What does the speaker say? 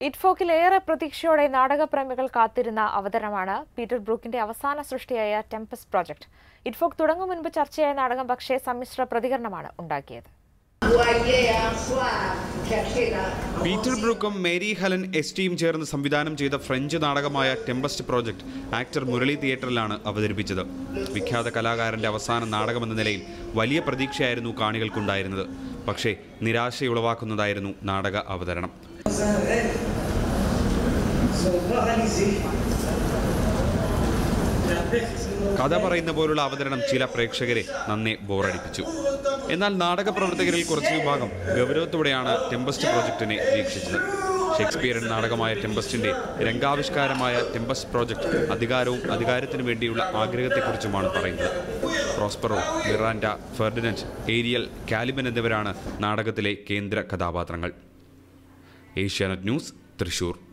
ഇറ്റ്ഫോക്കിൽ ഏറെ പ്രതീക്ഷയോടെ നാടകപ്രേമികൾ കാത്തിരുന്ന അവതരണമാണ് പീറ്റർ ബ്രൂക്കിന്റെ അവസാന സൃഷ്ടിയായ ടെമ്പസ് പ്രോജക്ട് ഇറ്റ്ഫോക്ക് തുടങ്ങും മുൻപ് ചർച്ചയായ നാടകം പക്ഷേ സമ്മിശ്ര പ്രതികരണമാണ് ഉണ്ടാക്കിയത് പീറ്റർ ബ്രൂക്കും മേരി ഹെലൻ എസ് ടിയും ചേർന്ന് സംവിധാനം ചെയ്ത ഫ്രഞ്ച് നാടകമായ ടെമ്പസ്റ്റ് പ്രോജക്ട് ആക്ടർ മുരളി തിയേറ്ററിലാണ് അവതരിപ്പിച്ചത് വിഖ്യാത കലാകാരന്റെ അവസാന നാടകമെന്ന നിലയിൽ വലിയ പ്രതീക്ഷയായിരുന്നു കാണികൾക്കുണ്ടായിരുന്നത് പക്ഷേ നിരാശയുളവാക്കുന്നതായിരുന്നു നാടക അവതരണം കഥ പറയുന്ന പോലുള്ള അവതരണം ചില പ്രേക്ഷകരെ നന്നെ ബോറടിപ്പിച്ചു എന്നാൽ നാടക പ്രവർത്തകരിൽ കുറച്ച് വിഭാഗം ഗൗരവത്തോടെയാണ് ടെമ്പസ്റ്റ് പ്രോജക്റ്റിനെ വീക്ഷിച്ചത് ഷേക്സ്പിയറൻ നാടകമായ ടെമ്പസ്റ്റിന്റെ രംഗാവിഷ്കാരമായ ടെമ്പസ്റ്റ് പ്രോജക്റ്റ് അധികാരവും അധികാരത്തിനു വേണ്ടിയുള്ള ആഗ്രഹത്തെക്കുറിച്ചുമാണ് പറയുന്നത് Prospero Miranda Ferdinand Ariel Caliban എന്നിവരാണ് നാടകത്തിലെ കേന്ദ്ര കഥാപാത്രങ്ങൾ ഏഷ്യാനെറ്റ് ന്യൂസ് തൃശൂർ